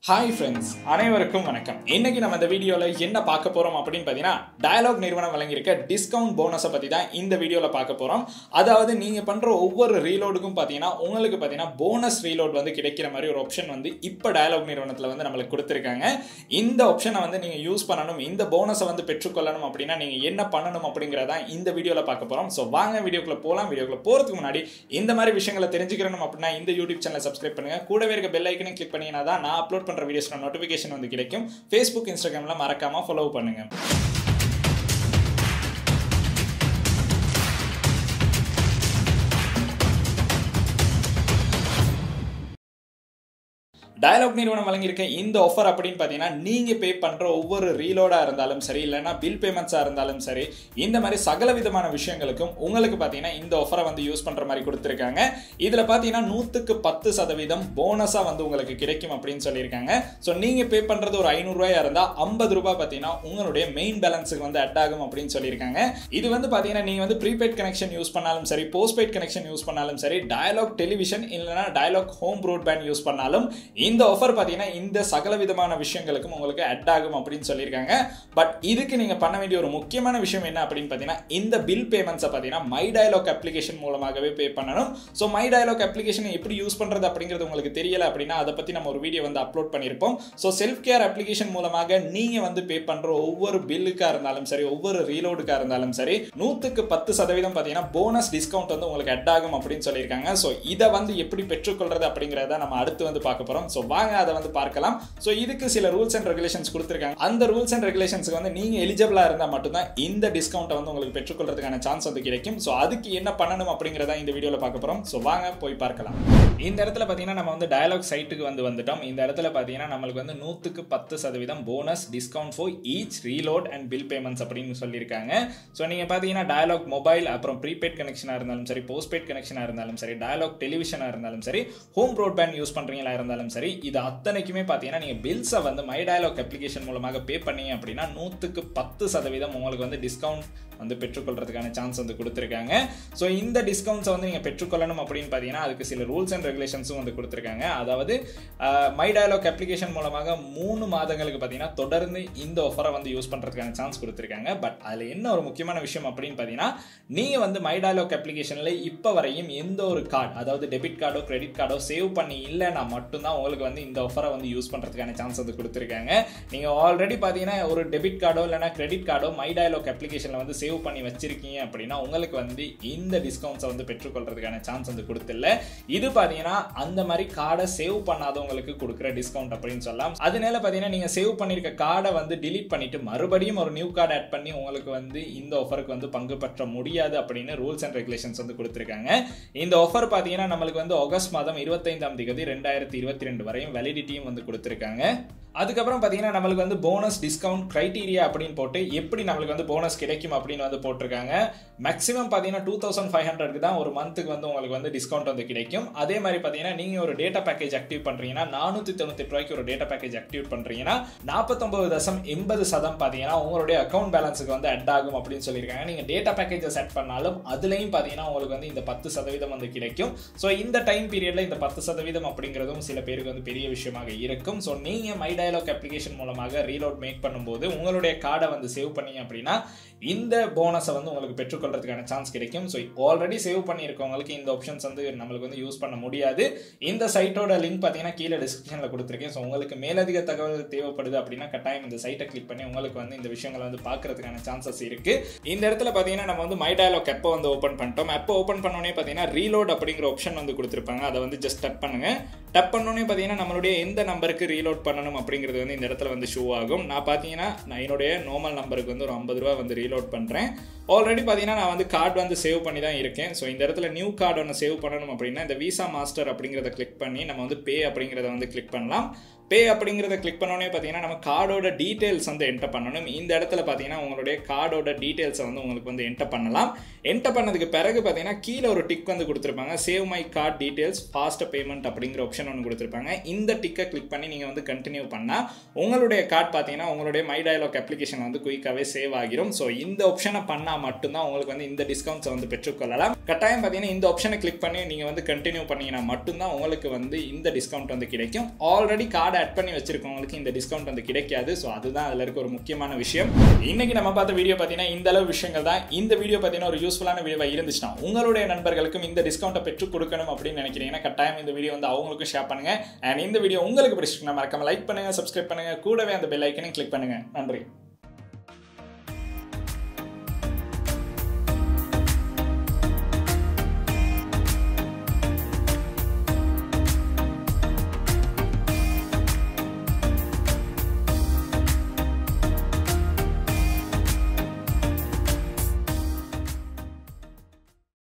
hi friends அனைவருக்கும் வணக்கம் இன்னைக்கு நம்ம இந்த வீடியோவில் என்ன பார்க்க போகிறோம் அப்படின்னு பார்த்தீங்கன்னா டயலாக் நிறுவனம் வழங்கியிருக்க டிஸ்கவுண்ட் போனஸை பற்றி தான் இந்த வீடியோவில் பார்க்க போகிறோம் அதாவது நீங்கள் பண்ணுற ஒவ்வொரு ரீலோடுக்கும் பார்த்தீங்கன்னா உங்களுக்கு பார்த்தீங்கன்னா போனஸ் ரீலோட் வந்து கிடைக்கிற மாதிரி ஒரு ஆப்ஷன் வந்து இப்போ டயலாக் நிறுவனத்தில் வந்து நம்மளுக்கு கொடுத்துருக்காங்க இந்த ஆப்ஷனை வந்து நீங்கள் யூஸ் பண்ணணும் இந்த போனஸை வந்து பெற்றுக்கொள்ளணும் அப்படின்னா நீங்கள் என்ன பண்ணணும் அப்படிங்கிறதான் இந்த வீடியோவில் பார்க்க போகிறோம் ஸோ வாங்க வீடியோக்குள்ள போகலாம் வீடியோக்குள்ள போகிறதுக்கு முன்னாடி இந்த மாதிரி விஷயங்களை தெரிஞ்சுக்கணும் அப்படின்னா இந்த யூடியூப் சேனலை சப்ஸ்கிரைப் பண்ணுங்க கூடவே இருக்க பெல் ஐக்கனையும் கிளிக் பண்ணீங்கன்னா தான் நான் அப்லோட் பண்ணுற வீடியோஸ்ல நோட்டிஃபிகேஷன் வந்து கிடைக்கும் ஃபேஸ்புக் இன்ஸ்டாகிராமில் மறக்காம ஃபாலோ பண்ணுங்க டயலாக் நிறுவனம் வழங்கியிருக்க இந்த ஆஃபர் அப்படின்னு பார்த்தீங்கன்னா நீங்கள் பே பண்ணுற ஒவ்வொரு ரீலோடாக இருந்தாலும் சரி இல்லைனா பில் பேமெண்ட்ஸாக இருந்தாலும் சரி இந்த மாதிரி சகல விதமான விஷயங்களுக்கும் உங்களுக்கு பார்த்தீங்கன்னா இந்த ஆஃபரை வந்து யூஸ் பண்ணுற மாதிரி கொடுத்துருக்காங்க இதில் பார்த்தீங்கன்னா நூற்றுக்கு பத்து சதவீதம் போனஸாக வந்து உங்களுக்கு கிடைக்கும் அப்படின்னு சொல்லியிருக்காங்க ஸோ நீங்கள் பே பண்ணுறது ஒரு ஐநூறுரூவாயா இருந்தால் ஐம்பது ரூபாய் பார்த்தீங்கன்னா உங்களுடைய மெயின் பேலன்ஸுக்கு வந்து அட் ஆகும் அப்படின்னு சொல்லியிருக்காங்க இது வந்து பார்த்தீங்கன்னா நீங்கள் வந்து ப்ரீபெய்ட் கனெக்ஷன் யூஸ் பண்ணாலும் சரி போஸ்ட்பெய்ட் கனெக்ஷன் யூஸ் பண்ணாலும் சரி டயலாக் டெலிவிஷன் இல்லைனா டயலாக் ஹோம் ப்ராட்பேண்ட் யூஸ் பண்ணாலும் இந்த ஆஃபர் பார்த்தீங்கன்னா இந்த சகல விதமான விஷயங்களுக்கும் உங்களுக்கு அட் ஆகும் அப்படின்னு சொல்லியிருக்காங்க பட் இதுக்கு நீங்கள் பண்ண வேண்டிய ஒரு முக்கியமான விஷயம் என்ன அப்படின்னு பார்த்தீங்கன்னா இந்த பில் பேமெண்ட்ஸை பார்த்தீங்கன்னா மை டயலாக் அப்ளிகேஷன் மூலமாகவே பே பண்ணணும் ஸோ மை டயலாக் அப்ளிகேஷனை எப்படி யூஸ் பண்ணுறது அப்படிங்கிறது உங்களுக்கு தெரியல அப்படின்னா அதை பற்றி நம்ம ஒரு வீடியோ வந்து அப்லோட் பண்ணியிருப்போம் ஸோ செல்ஃப் கேர் அப்ளிகேஷன் மூலமாக நீங்கள் வந்து பே பண்ணுற ஒவ்வொரு பில்லுக்காக இருந்தாலும் சரி ஒவ்வொரு ரீலோடுக்காக இருந்தாலும் சரி நூற்றுக்கு பத்து சதவீதம் பார்த்தீங்கன்னா போனஸ் டிஸ்கவுண்ட் வந்து உங்களுக்கு அட் ஆகும் அப்படின்னு சொல்லியிருக்காங்க ஸோ இதை வந்து எப்படி பெற்றுக்கொள்றது அப்படிங்கிறத நம்ம அடுத்து வந்து பார்க்க போகிறோம் ஸோ வாங்க அதை வந்து பார்க்கலாம் ஸோ இதுக்கு சில ரூல்ஸ் அண்ட் ரெகுலேஷன்ஸ் கொடுத்துருக்காங்க அந்த ரூல்ஸ் அண்ட் ரெகுலேஷன்ஸ்க்கு வந்து நீங்கள் எலிஜிபிளாக இருந்தால் மட்டும்தான் இந்த டிஸ்கவுண்ட்டை வந்து உங்களுக்கு பெற்றுக்கொள்றதுக்கான சான்ஸ் வந்து கிடைக்கும் ஸோ அதுக்கு என்ன பண்ணணும் அப்படிங்கிறத இந்த வீடியோவில் பார்க்க போகிறோம் ஸோ வாங்க போய் பார்க்கலாம் இந்த இடத்துல பார்த்தீங்கன்னா நம்ம வந்து டயலாக் சைட்டுக்கு வந்து வந்துட்டோம் இந்த இடத்துல பார்த்தீங்கன்னா நம்மளுக்கு வந்து நூற்றுக்கு பத்து சதவீதம் bonus discount for each reload and bill payments அப்படின்னு சொல்லியிருக்காங்க ஸோ நீங்கள் பார்த்தீங்கன்னா டயலாக் மொபைல் அப்புறம் ப்ரீபெய்ட் கனெக்ஷனாக இருந்தாலும் சரி போஸ்ட்பெய்ட் கனெக்ஷனாக இருந்தாலும் சரி டயலாக் டெலிவிஷனாக இருந்தாலும் சரி ஹோம் ப்ராட்பேண்ட் யூஸ் பண்ணுறீங்களா இருந்தாலும் சரி இது அத்தனைக்குமே பார்த்தீங்கன்னா நீங்கள் பில்ஸை வந்து மை டயலாக் அப்ளிகேஷன் மூலமாக பே பண்ணீங்க அப்படின்னா நூற்றுக்கு பத்து சதவீதம் உங்களுக்கு வந்து டிஸ்கவுண்ட் வந்து பெற்றுக்கொள்றதுக்கான சான்ஸ் வந்து கொடுத்துருக்காங்க ஸோ இந்த டிஸ்கவுண்ட்ஸை வந்து நீங்கள் பெற்றுக்கொள்ளணும் அப்படின்னு பார்த்தீங்கன்னா அதுக்கு சில ரூல்ஸ் அண்ட் ரெகுலேஷன்ஸும் வந்து கொடுத்துருக்காங்க அதாவது மை டயலாக் அப்ளிகேஷன் மூலமாக மூணு மாதங்களுக்கு பார்த்தீங்கன்னா தொடர்ந்து இந்த ஆஃபரை வந்து யூஸ் பண்ணுறதுக்கான சான்ஸ் கொடுத்துருக்காங்க பட் அதில் என்ன ஒரு முக்கியமான விஷயம் அப்படின்னு பார்த்தீங்கன்னா நீங்கள் வந்து மை டயலாக் அப்ளிகேஷனில் இப்போ வரையும் எந்த ஒரு கார்டு அதாவது டெபிட் கார்டோ கிரெடிட் கார்டோ சேவ் பண்ணி இல்லைன்னா மட்டும்தான் உங்களுக்கு வந்து இந்த ஆஃபரை வந்து யூஸ் பண்ணுறதுக்கான சான்ஸ் வந்து கொடுத்துருக்காங்க நீங்கள் ஆல்ரெடி பார்த்தீங்கன்னா ஒரு டெபிட் கார்டோ இல்லைனா கிரெடிட் கார்டோ மை டயலாக் அப்ளிகேஷனில் வந்து சேவ் பண்ணி வச்சிருக்கீங்க அப்படின்னா உங்களுக்கு வந்து இந்த டிஸ்கவுண்ட்ஸை வந்து பெற்றுக்கொள்றதுக்கான சான்ஸ் வந்து கொடுத்துல இது பார்த்தீங்கன்னா அந்த மாதிரி கார்டை சேவ் பண்ணாதவங்களுக்கு கொடுக்குற டிஸ்கவுண்ட் அப்படின்னு சொல்லலாம் அதனால பார்த்தீங்கன்னா நீங்கள் சேவ் பண்ணியிருக்க கார்டை வந்து டிலீட் பண்ணிட்டு மறுபடியும் ஒரு நியூ கார்டு ஆட் பண்ணி உங்களுக்கு வந்து இந்த ஆஃபருக்கு வந்து பங்கு பெற்ற முடியாது அப்படின்னு ரூல்ஸ் அண்ட் ரெகுலேஷன்ஸ் வந்து கொடுத்துருக்காங்க இந்த ஆஃபர் பார்த்தீங்கன்னா நம்மளுக்கு வந்து ஆகஸ்ட் மாதம் இருபத்தைந்தாம் தேதி ரெண்டாயிரத்தி இருபத்தி ரெண்டு வரையும் வேலிடிட்டியும் வந்து கொடுத்துருக்காங்க அதுக்கப்புறம் பார்த்தீங்கன்னா நம்மளுக்கு வந்து போனஸ் டிஸ்கவுண்ட் க்ரைட்டீரியா அப்படின்னு போட்டு எப்படி நம்மளுக்கு வந்து போனஸ் கிடைக்கும் அப்படின்னு வந்து போட்டிருக்காங்க மேக்ஸிமம் பார்த்தீங்கன்னா டூ தௌசண்ட் ஃபைவ் ஹண்ட்ரட்க்கு தான் ஒரு மந்த்துக்கு வந்து உங்களுக்கு வந்து டிஸ்கவுண்ட் வந்து கிடைக்கும் அதே மாதிரி பார்த்தீங்கன்னா நீங்கள் ஒரு டேட்டா பேக்கேஜ் ஆக்டிவ் பண்ணுறீங்கன்னா நானூற்றி தொண்ணூற்றி ரூபாய்க்கு ஒரு டேட்டா பேக்கேஜ் ஆக்டிவ் பண்ணுறீங்கன்னா நாற்பத்தொம்பது தசம் எண்பது சதம் பார்த்தீங்கன்னா உங்களுடைய அக்கௌண்ட் பேலன்ஸுக்கு வந்து அட் ஆகும் அப்படின்னு சொல்லியிருக்காங்க நீங்கள் டேட்டா பேக்கேஜை செட் பண்ணாலும் அதுலேயும் பார்த்தீங்கன்னா உங்களுக்கு வந்து இந்த பத்து சதவீதம் வந்து கிடைக்கும் ஸோ இந்த டைம் பீரியடில் இந்த பத்து சதவீதம் அப்படிங்கிறதும் சில பேருக்கு வந்து பெரிய விஷயமாக இருக்கும் ஸோ நீங்கள் மை டயலாக் அப்ளிகேஷன் மூலமாக ரீலோட் மேக் பண்ணும்போது உங்களுடைய கார்டை வந்து சேவ் பண்ணீங்க அப்படின்னா இந்த போனஸை வந்து உங்களுக்கு பெற்றுக்கொள்றதுக்கான சான்ஸ் கிடைக்கும் ஸோ ஆல்ரெடி சேவ் பண்ணியிருக்கவங்களுக்கு இந்த ஆப்ஷன்ஸ் வந்து நம்மளுக்கு வந்து யூஸ் பண்ண முடியாது இந்த சைட்டோட லிங்க் பார்த்தீங்கன்னா கீழே டிஸ்கிரிப்ஷனில் கொடுத்துருக்கேன் ஸோ உங்களுக்கு மேலதிக தகவல் தேவைப்படுது அப்படின்னா கட்டாயம் இந்த சைட்டை கிளிக் பண்ணி உங்களுக்கு வந்து இந்த விஷயங்களை வந்து பார்க்கறதுக்கான சான்சஸ் இருக்கு இந்த இடத்துல பார்த்தீங்கன்னா நம்ம வந்து மை டயலாக் எப்போ வந்து ஓப்பன் பண்ணிட்டோம் எப்போ ஓப்பன் பண்ணோன்னே பார்த்தீங்கன்னா ரீலோட் அப்படிங்கிற ஆப்ஷன் வந்து கொடுத்துருப்பாங்க அதை வந்து ஜஸ்ட் டப் பண்ணுங்க டப் பண்ணோன்னே பார்த்தீங்கன்னா நம்மளுடைய எந்த நம்பருக்கு ரீலோட் பண்ணணும் அப்படிங்கிறது வந்து இந்த இடத்துல வந்து ஷோ ஆகும் நான் பார்த்தீங்கன்னா நான் என்னுடைய நார்மல் நம்பருக்கு வந்து ஒரு ஐம்பது ரூபா வந்து ரீலோட் பண்ணுறேன் ஆல்ரெடி பார்த்தீங்கன்னா நான் வந்து கார்டு வந்து சேவ் பண்ணி தான் இருக்கேன் ஸோ இந்த இடத்துல நியூ கார்டு ஒன்று சேவ் பண்ணணும் அப்படின்னா இந்த விசா மாஸ்டர் அப்படிங்கிறத கிளிக் பண்ணி நம்ம வந்து பே அப்படிங்கிறத வந்து கிளிக் பண்ணலாம் பே அப்படிங்கிறத கிளிக் பண்ணோன்னே பார்த்தீங்கன்னா நம்ம கார்டோட டீட்டெயில்ஸ் வந்து என்டர் பண்ணணும் இந்த இடத்துல பார்த்தீங்கன்னா உங்களுடைய கார்டோட டீட்டெயில்ஸை வந்து உங்களுக்கு வந்து என்டர் பண்ணலாம் என்டர் பண்ணதுக்கு பிறகு பார்த்தீங்கன்னா கீழே ஒரு டிக் வந்து கொடுத்துருப்பாங்க save my card details fast payment அப்படிங்கிற ஆப்ஷன் ஒன்று கொடுத்துருப்பாங்க இந்த டிக்கை கிளிக் பண்ணி நீங்கள் வந்து கண்டினியூ பண்ணால் உங்களுடைய கார்டு பார்த்தீங்கன்னா உங்களுடைய மை டயலாக் அப்ளிகேஷன் வந்து குயிக்காகவே சேவ் ஆகிரும் ஸோ இந்த ஆப்ஷனை பண்ணால் மட்டும்தான் உங்களுக்கு வந்து இந்த டிஸ்கவுண்ட்ஸை வந்து பெற்றுக்கொள்ளலாம் கட்டாயம் பார்த்தீங்கன்னா இந்த ஆப்ஷனை கிளிக் பண்ணி நீங்கள் வந்து கண்டினியூ பண்ணீங்கன்னா மட்டும்தான் உங்களுக்கு வந்து இந்த டிஸ்கவுண்ட் வந்து கிடைக்கும் ஆல்ரெடி கார்டு கார்டு ஆட் பண்ணி வச்சிருக்கவங்களுக்கு இந்த டிஸ்கவுண்ட் வந்து கிடைக்காது ஸோ அதுதான் அதில் இருக்க ஒரு முக்கியமான விஷயம் இன்னைக்கு நம்ம பார்த்த வீடியோ பார்த்தீங்கன்னா இந்த அளவு விஷயங்கள் தான் இந்த வீடியோ பார்த்தீங்கன்னா ஒரு யூஸ்ஃபுல்லான வீடியோவாக இருந்துச்சுன்னா உங்களுடைய நண்பர்களுக்கும் இந்த டிஸ்கவுண்ட்டை பெற்றுக் கொடுக்கணும் அப்படின்னு நினைக்கிறீங்கன்னா கட்டாயம் இந்த வீடியோ வந்து அவங்களுக்கும் ஷேர் பண்ணுங்க அண்ட் இந்த வீடியோ உங்களுக்கு பிடிச்சிருக்குன்னா மறக்காம லைக் பண்ணுங்க சப்ஸ்கிரைப் பண்ணுங்க கூடவே அந்த பெல் ஐக்கனையும் கிளிக் பண்ணுங்க நன்றி